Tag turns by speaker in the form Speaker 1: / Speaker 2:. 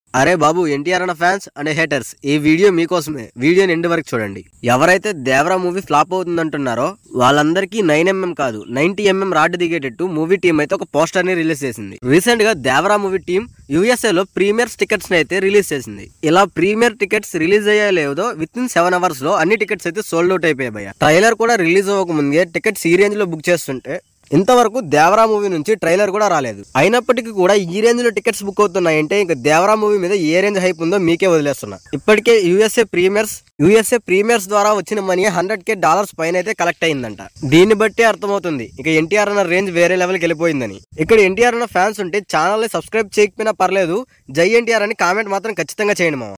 Speaker 1: అరే బాబు ఎన్టీఆర్ అన్న ఫ్యాన్స్ అండ్ హేటర్స్ ఈ వీడియో మీకోసమే వీడియోని ఎండ్ వరకు చూడండి ఎవరైతే దేవరా మూవీ ఫ్లాప్ అవుతుందంటున్నారో వాళ్ళందరికీ నైన్ ఎంఎం కాదు నైన్టీ ఎంఎం రాడ్ దిగేటట్టు మూవీ టీం అయితే ఒక పోస్టర్ ని రిలీజ్ చేసింది రీసెంట్ గా దేవరా మూవీ టీం యూఎస్ఏ లో ప్రీమియర్స్ టికెట్స్ ని అయితే రిలీజ్ చేసింది ఇలా ప్రీమియర్ టికెట్స్ రిలీజ్ అయ్యా లేదో విత్ ఇన్ సెవెన్ అవర్స్ లో అన్ని టికెట్స్ అయితే సోల్డ్ అవుట్ అయిపోయాయి భయ్య ట్రైలర్ కూడా రిలీజ్ అవ్వక ముందే టికెట్స్ ఈ రేంజ్ లో బుక్ చేస్తుంటే ఇంతవరకు దేవరా మూవీ నుంచి ట్రైలర్ కూడా రాలేదు అయినప్పటికీ కూడా ఈ రేంజ్ లో టికెట్స్ బుక్ అవుతున్నాయంటే ఇంకా దేవరా మూవీ మీద ఏ రేంజ్ హైప్ ఉందో మీకే వదిలేస్తున్నా ఇప్పటికే యూఎస్ఏ ప్రీమియర్స్ యూఎస్ఏ ప్రీమియర్స్ ద్వారా వచ్చిన మనీ హండ్రెడ్ కే డాలర్స్ పైన అయితే కలెక్ట్ అయిందంట దీన్ని బట్టి అర్థమవుతుంది ఇక ఎన్టీఆర్ అన్న రేంజ్ వేరే లెవెల్కి వెళ్ళిపోయిందని ఇక్కడ ఎన్టీఆర్ అన్న ఫ్యాన్స్ ఉంటే ఛానల్ ని సబ్స్క్రైబ్ చేయకపోయినా పర్లేదు జై ఎన్టీఆర్ అని కామెంట్ మాత్రం ఖచ్చితంగా చేయండి మా